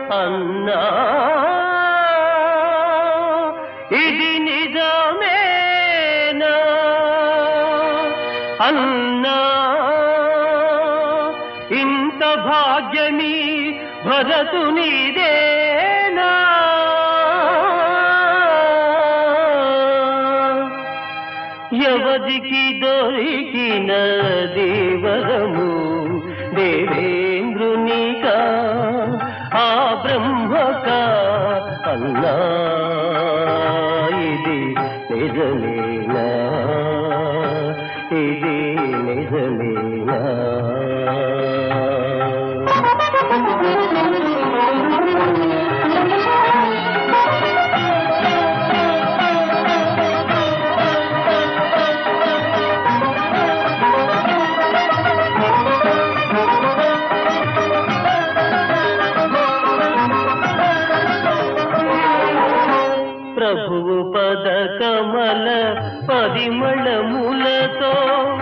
అన్నా ఇది నిజమేనా అన్నా ఇంత భాగ్యమీ భరతునిదేనా ఎవరికి దొరికిన దేవరము దేవేంద్రునిక ఆ బ్రహ్మక అన్నా ఇది నిజమేనా ఇది నిజమేనా ప్రభువు పద కమల పరిమళములతో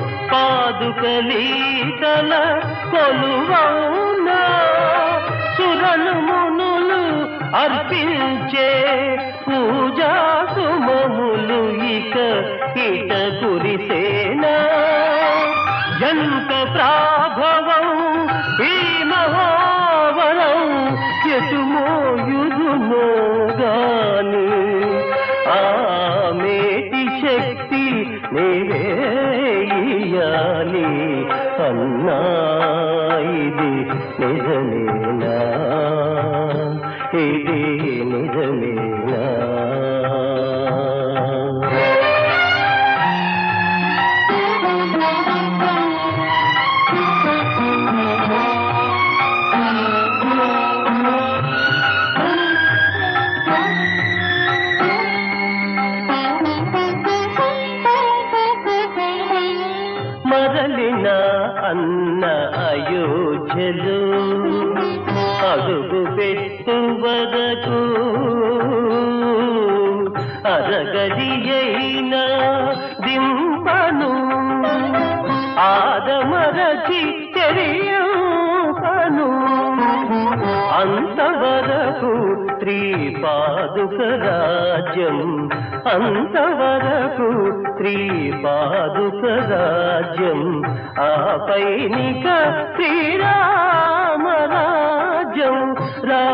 పాదుకలీతల కొలువౌనా సురలు మునులు అర్పించే పూజా సుమములు ఇక ఇట కురిసేనా ఎంత ప్రాభవం ఈ మహావరం ఎటు మోయుదునో గాని ఆ మేటి శక్తి నేవేయాలి అన్నా ఇది నిజమేనా ఇది నిజమేనా మరలిన అన్న అయోధ్యలు అడుగు పెట్టు వరకు అరగడియైన దింపను ఆదమరచి తెలియను అంతవరకు శ్రీ పాదుక రాజ్యం అంతవరకు శ్రీ పాదుక రాజ్యం ఆపైనిక శ్రీరామ రాజ్యం రా